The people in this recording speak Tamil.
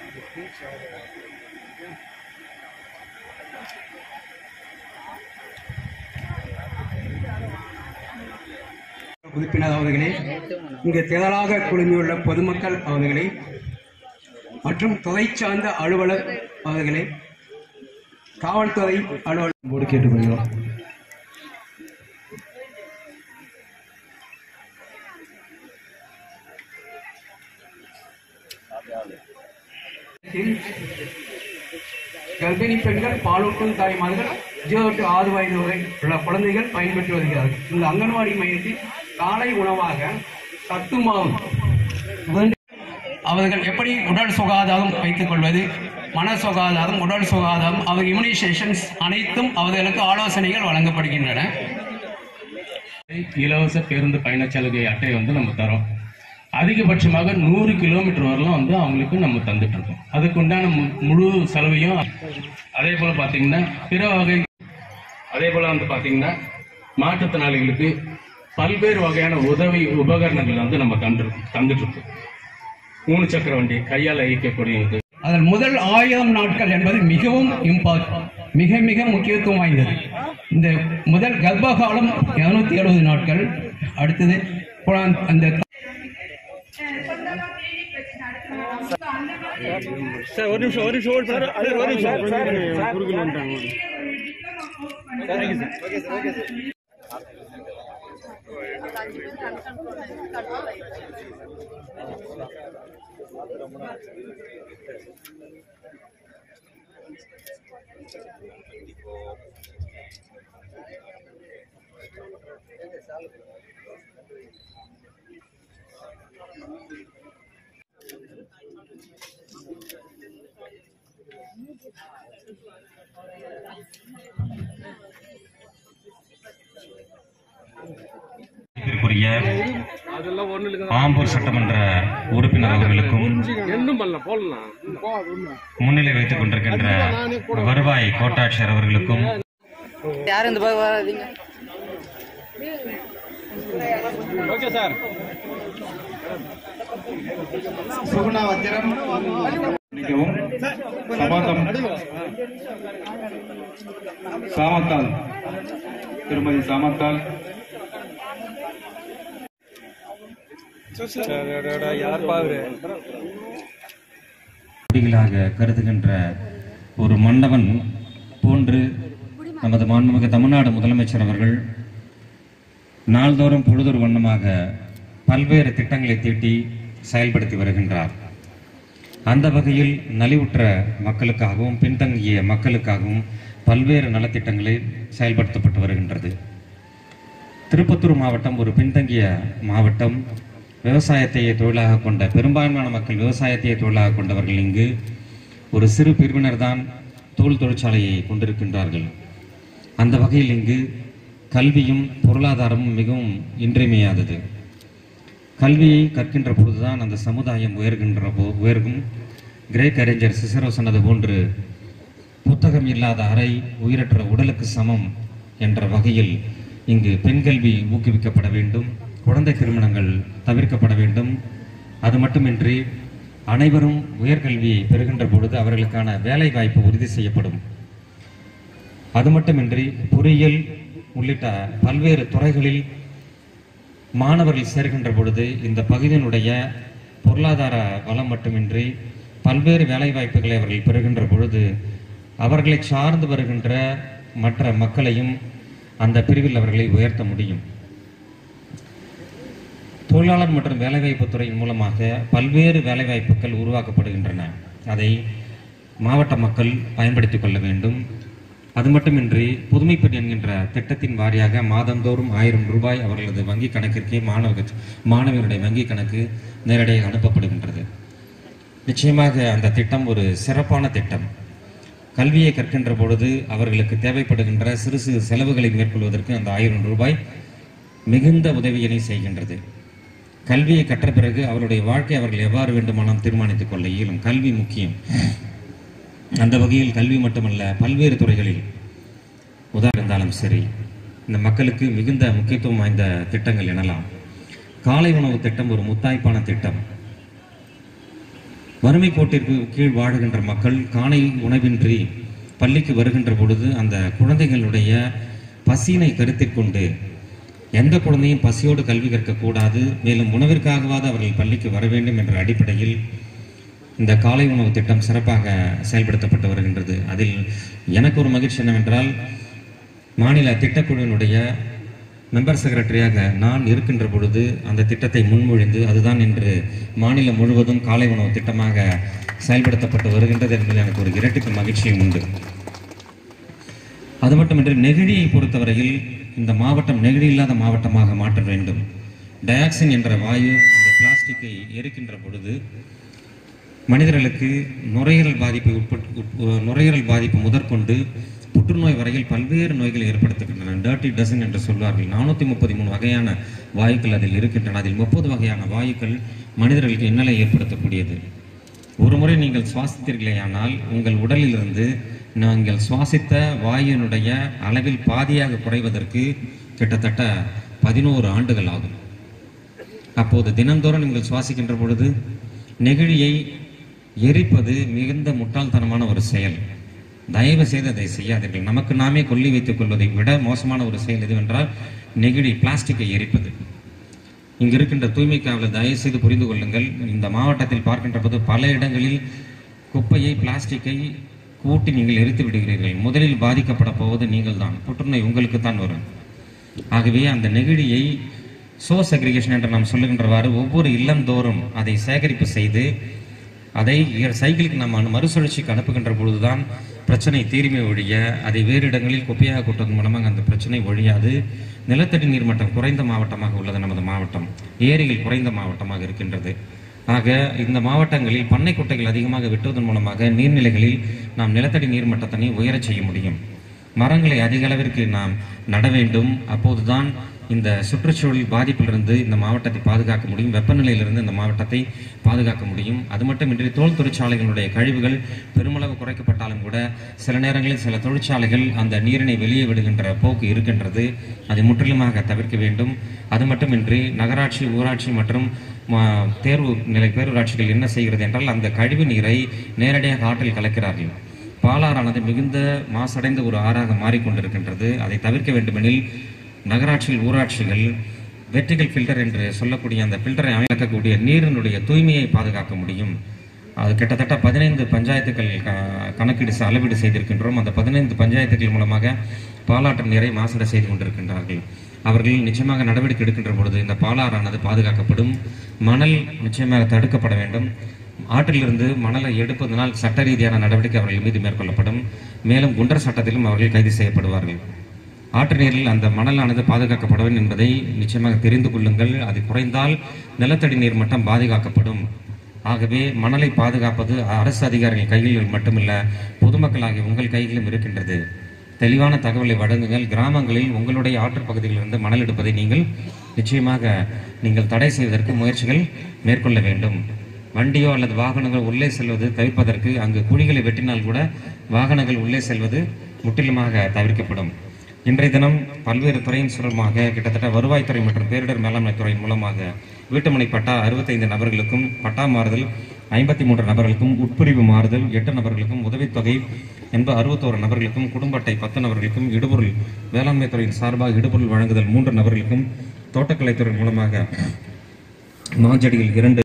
உறுப்பினர் அவர்களே இங்கு திரளாக குழுமியுள்ள பொதுமக்கள் அவர்களே மற்றும் துறை சார்ந்த அலுவலர் அவர்களே காவல்துறை அலுவலர் போர்டு கேட்டுக்கொள்கிறோம் கர்ப்பிணி பெண்கள் பாலூட்டும் தாய்மார்கள் ஜீரோ டு ஆறு வயது வரை உள்ள குழந்தைகள் பயன்பெற்று வருகிறார்கள் இந்த அங்கன்வாடி மையத்தில் காலை உணவாக சத்து மாவு வேண்டும். அவர்கள் எப்படி உடல் சுகாதாரம் வைத்துக் கொள்வது மன சுகாதாரம் உடல் சுகாதாரம் அவர் இம்யூனைசேஷன்ஸ் அனைத்தும் அவர்களுக்கு ஆலோசனைகள் வழங்கப்படுகின்றன இலவச பேருந்து பயணச்சலுகை அட்டை வந்து நம்ம தரோம் அதிகபட்சமாக நூறு கிலோமீட்டர் வரலாம் வந்து அவங்களுக்கு நம்ம தந்துட்டு இருக்கோம் அதுக்கு உண்டான மு- முழு செலவையும் அதே போல பார்த்தீங்கன்னா பிற வகை அதே போல வந்து பார்த்தீங்கன்னா மாற்றுத்திறனாளிகளுக்கு பல்வேறு வகையான உதவி உபகரணங்கள் வந்து நம்ம தந்து தந்துட்டு இருக்கோம் மூணு சக்கர வண்டி கையால் இயக்கக்கூடியது அதில் முதல் ஆயிரம் நாட்கள் என்பது மிகவும் இம்பார்ட் மிக மிக முக்கியத்துவம் வாய்ந்தது இந்த முதல் கர்ப்ப காலம் இருநூத்தி எழுபது நாட்கள் அடுத்தது குழந்தை- அந்த சார் ஒரு நிமிஷம் ஒரு நிமிஷம் ஒரு சார் அது ஒரு நிமிஷம் குறுக்கில் வந்துட்டாங்க இதற்குரிய ஆம்பூர் சட்டமன்ற உறுப்பினர் அவர்களுக்கும் முன்னிலை வைத்துக் கொண்டிருக்கின்ற வருவாய் கோட்டாட்சியர் அவர்களுக்கும் யாரும் இந்த பக்கம் வராதீங்க ஓகே சார் மன்னிக்கவும் சமாதம் சாமத்தால் திருமதி சாமத்தால் யார் பாரு குடிகளாக கருதுகின்ற ஒரு மன்னவன் போன்று நமது மாண்புமிகு தமிழ்நாடு முதலமைச்சர் அவர்கள் நாள்தோறும் பொழுதொரு வண்ணமாக பல்வேறு திட்டங்களை தீட்டி செயல்படுத்தி வருகின்றார் அந்த வகையில் நலிவுற்ற மக்களுக்காகவும் பின்தங்கிய மக்களுக்காகவும் பல்வேறு நலத்திட்டங்களை செயல்படுத்தப்பட்டு வருகின்றது திருப்பத்தூர் மாவட்டம் ஒரு பின்தங்கிய மாவட்டம் விவசாயத்தையே தொழிலாக கொண்ட பெரும்பான்மையான மக்கள் விவசாயத்தையே தொழிலாக கொண்டவர்கள் இங்கு ஒரு சிறு பிரிவினர் தான் தோல் தொழிற்சாலையை கொண்டிருக்கின்றார்கள் அந்த வகையில் இங்கு கல்வியும் பொருளாதாரமும் மிகவும் இன்றியமையாதது கல்வியை கற்கின்ற பொழுதுதான் அந்த சமுதாயம் உயர்கின்ற போ உயர்கும் கிரேக் அறிஞர் சிசரோ சொன்னது போன்று புத்தகம் இல்லாத அறை உயிரற்ற உடலுக்கு சமம் என்ற வகையில் இங்கு பெண் கல்வி ஊக்குவிக்கப்பட வேண்டும் குழந்தை திருமணங்கள் தவிர்க்கப்பட வேண்டும் அது மட்டுமின்றி அனைவரும் உயர்கல்வியை பெறுகின்ற பொழுது அவர்களுக்கான வேலை வாய்ப்பு உறுதி செய்யப்படும் அது மட்டுமின்றி பொறியியல் உள்ளிட்ட பல்வேறு துறைகளில் மாணவர்கள் சேர்கின்ற பொழுது இந்த பகுதியினுடைய பொருளாதார வளம் மட்டுமின்றி பல்வேறு வேலைவாய்ப்புகளை அவர்கள் பெறுகின்ற பொழுது அவர்களை சார்ந்து வருகின்ற மற்ற மக்களையும் அந்த பிரிவில் அவர்களை உயர்த்த முடியும் தொழிலாளர் மற்றும் வேலைவாய்ப்பு துறையின் மூலமாக பல்வேறு வேலைவாய்ப்புகள் உருவாக்கப்படுகின்றன அதை மாவட்ட மக்கள் பயன்படுத்திக் கொள்ள வேண்டும் அது மட்டுமின்றி புதுமைப்பெண் என்கின்ற திட்டத்தின் வாரியாக மாதந்தோறும் ஆயிரம் ரூபாய் அவர்களது வங்கி கணக்கிற்கு மாணவ மாணவியருடைய வங்கி கணக்கு நேரடியாக அனுப்பப்படுகின்றது நிச்சயமாக அந்த திட்டம் ஒரு சிறப்பான திட்டம் கல்வியை கற்கின்ற பொழுது அவர்களுக்கு தேவைப்படுகின்ற சிறு சிறு செலவுகளை மேற்கொள்வதற்கு அந்த ஆயிரம் ரூபாய் மிகுந்த உதவியினை செய்கின்றது கல்வியை கற்ற பிறகு அவருடைய வாழ்க்கை அவர்கள் எவ்வாறு வேண்டுமானாலும் தீர்மானித்துக் கொள்ள இயலும் கல்வி முக்கியம் அந்த வகையில் கல்வி மட்டுமல்ல பல்வேறு துறைகளில் உதாரணம் இருந்தாலும் சரி இந்த மக்களுக்கு மிகுந்த முக்கியத்துவம் வாய்ந்த திட்டங்கள் எனலாம் காலை உணவு திட்டம் ஒரு முத்தாய்ப்பான திட்டம் வறுமை கோட்டிற்கு கீழ் வாழுகின்ற மக்கள் காலை உணவின்றி பள்ளிக்கு வருகின்ற பொழுது அந்த குழந்தைகளுடைய பசியினை கருத்தில் கொண்டு எந்த குழந்தையும் பசியோடு கல்வி கற்கக்கூடாது மேலும் உணவிற்காகவாது அவர்கள் பள்ளிக்கு வர வேண்டும் என்ற அடிப்படையில் இந்த காலை உணவு திட்டம் சிறப்பாக செயல்படுத்தப்பட்டு வருகின்றது அதில் எனக்கு ஒரு மகிழ்ச்சி என்னவென்றால் மாநில திட்டக்குழுவினுடைய மெம்பர் செக்ரட்டரியாக நான் இருக்கின்ற பொழுது அந்த திட்டத்தை முன்மொழிந்து அதுதான் இன்று மாநிலம் முழுவதும் காலை உணவு திட்டமாக செயல்படுத்தப்பட்டு வருகின்றது என்பதில் எனக்கு ஒரு இரட்டிப்பு மகிழ்ச்சியும் உண்டு அது மட்டுமின்றி நெகிழியை பொறுத்தவரையில் இந்த மாவட்டம் நெகிழி இல்லாத மாவட்டமாக மாற்ற வேண்டும் டயாக்சின் என்ற வாயு அந்த பிளாஸ்டிக்கை எரிக்கின்ற பொழுது மனிதர்களுக்கு நுரையீரல் பாதிப்பு உட்பட்டு உட்- நுரையீரல் பாதிப்பு முதற்கொண்டு புற்றுநோய் வரையில் பல்வேறு நோய்களை ஏற்படுத்துகின்றன டர்ட்டி டசன் என்று சொல்வார்கள் நானூற்றி முப்பத்தி மூணு வகையான வாயுக்கள் அதில் இருக்கின்றன அதில் முப்பது வகையான வாயுக்கள் மனிதர்களுக்கு இன்னலை ஏற்படுத்தக்கூடியது ஒரு முறை நீங்கள் சுவாசித்தீர்களேயானால் உங்கள் உடலிலிருந்து நீங்கள் சுவாசித்த வாயுனுடைய அளவில் பாதியாக குறைவதற்கு கிட்டத்தட்ட பதினோரு ஆண்டுகள் ஆகும் அப்போது தினந்தோறும் நீங்கள் சுவாசிக்கின்ற பொழுது நெகிழியை எரிப்பது மிகுந்த முட்டாள்தனமான ஒரு செயல் தயவு செய்து அதை செய்யாதீர்கள் நமக்கு நாமே கொல்லி வைத்துக் கொள்வதை விட மோசமான ஒரு செயல் எதுவென்றால் நெகிழி பிளாஸ்டிக்கை எரிப்பது இங்கு இருக்கின்ற தூய்மை காவலர் தயவு செய்து புரிந்து கொள்ளுங்கள் இந்த மாவட்டத்தில் பார்க்கின்ற போது பல இடங்களில் குப்பையை பிளாஸ்டிக்கை கூட்டி நீங்கள் எரித்து விடுகிறீர்கள் முதலில் பாதிக்கப்பட போவது நீங்கள் தான் புற்றுநோய் உங்களுக்கு தான் வரும் ஆகவே அந்த நெகிழியை சோ செக்ரிகேஷன் என்று நாம் சொல்லுகின்றவாறு ஒவ்வொரு இல்லந்தோறும் அதை சேகரிப்பு செய்து அதை இ- சைக்கிளுக்கு நம்ம அனு- மறுசுழற்சிக்கு அனுப்புகின்ற பொழுதுதான் பிரச்சனை தீர்மை ஒழிய அதை வேறு இடங்களில் குப்பையாக கொட்டுவதன் மூலமாக அந்த பிரச்சனை ஒழியாது நிலத்தடி நீர்மட்டம் குறைந்த மாவட்டமாக உள்ளது நமது மாவட்டம் ஏரிகள் குறைந்த மாவட்டமாக இருக்கின்றது ஆக இந்த மாவட்டங்களில் பண்ணை குட்டைகள் அதிகமாக வெட்டுவதன் மூலமாக நீர்நிலைகளில் நாம் நிலத்தடி நீர்மட்டத்தினை உயரச் செய்ய முடியும் மரங்களை அதிக அளவிற்கு நாம் நட வேண்டும் அப்போதுதான் இந்த சுற்றுச்சூழல் பாதிப்பிலிருந்து இந்த மாவட்டத்தை பாதுகாக்க முடியும் வெப்பநிலையிலிருந்து இந்த மாவட்டத்தை பாதுகாக்க முடியும் அது மட்டுமின்றி தோல் தொழிற்சாலைகளுடைய கழிவுகள் பெருமளவு குறைக்கப்பட்டாலும் கூட சில நேரங்களில் சில தொழிற்சாலைகள் அந்த நீரினை வெளியே விடுகின்ற போக்கு இருக்கின்றது அதை முற்றிலுமாக தவிர்க்க வேண்டும் அது மட்டுமின்றி நகராட்சி ஊராட்சி மற்றும் ம, தேர்வு நிலை பேரூராட்சிகள் என்ன செய்கிறது என்றால் அந்த கழிவு நீரை நேரடியாக ஆற்றில் கலக்கிறார்கள் பாலாறானது மிகுந்த மாசடைந்த ஒரு ஆறாக மாறிக்கொண்டிருக்கின்றது அதை தவிர்க்க வேண்டுமெனில் நகராட்சிகள் ஊராட்சிகள் வெர்டிகல் ஃபில்டர் என்று சொல்லக்கூடிய அந்த ஃபில்டரை அமைக்கக்கூடிய நீரினுடைய தூய்மையை பாதுகாக்க முடியும் அது கிட்டத்தட்ட பதினைந்து பஞ்சாயத்துக்கள் க- கணக்கீடு செ- அளவீடு செய்திருக்கின்றோம் அந்த பதினைந்து பஞ்சாயத்துக்கள் மூலமாக பாலாற்று நீரை மாசட செய்து கொண்டிருக்கின்றார்கள் அவர்கள் நிச்சயமாக நடவடிக்கை எடுக்கின்ற பொழுது இந்த பாலாறானது பாதுகாக்கப்படும் மணல் நிச்சயமாக தடுக்கப்பட வேண்டும் ஆற்றிலிருந்து மணலை எடுப்பதனால் சட்ட ரீதியான நடவடிக்கை அவர்கள் மீது மேற்கொள்ளப்படும் மேலும் குண்டர் சட்டத்திலும் அவர்கள் கைது செய்யப்படுவார்கள் ஆற்று நீரில் அந்த மணலானது பாதுகாக்கப்பட வேண்டும் என்பதை நிச்சயமாக தெரிந்து கொள்ளுங்கள் அது குறைந்தால் நிலத்தடி நீர் மட்டம் பாதுகாக்கப்படும் ஆகவே மணலை பாதுகாப்பது அரசு அதிகாரிகள் கையில் மட்டுமல்ல பொதுமக்களாகிய உங்கள் கையிலும் இருக்கின்றது தெளிவான தகவலை வழங்குங்கள் கிராமங்களில் உங்களுடைய ஆற்று பகுதிகளிலிருந்து மணல் எடுப்பதை நீங்கள் நிச்சயமாக நீங்கள் தடை செய்வதற்கு முயற்சிகள் மேற்கொள்ள வேண்டும் வண்டியோ அல்லது வாகனங்கள் உள்ளே செல்வது தவிர்ப்பதற்கு அங்கு குழிகளை வெட்டினால் கூட வாகனங்கள் உள்ளே செல்வது முற்றிலுமாக தவிர்க்கப்படும் இன்றைய தினம் பல்வேறு துறையின் சுரமாக கிட்டத்தட்ட வருவாய்த்துறை மற்றும் பேரிடர் மேலாண்மை துறையின் மூலமாக வீட்டுமனை பட்டா அறுபத்தைந்து நபர்களுக்கும் பட்டா மாறுதல் ஐம்பத்தி மூன்று நபர்களுக்கும் உட்பிரிவு மாறுதல் எட்டு நபர்களுக்கும் உதவித்தொகை என்பது அறுபத்தோரு நபர்களுக்கும் குடும்ப அட்டை பத்து நபர்களுக்கும் இடுபொருள் வேளாண்மை துறையின் சார்பாக இடுபொருள் வழங்குதல் மூன்று நபர்களுக்கும் தோட்டக்கலைத்துறை மூலமாக மாஞ்செடிகள் இரண்டு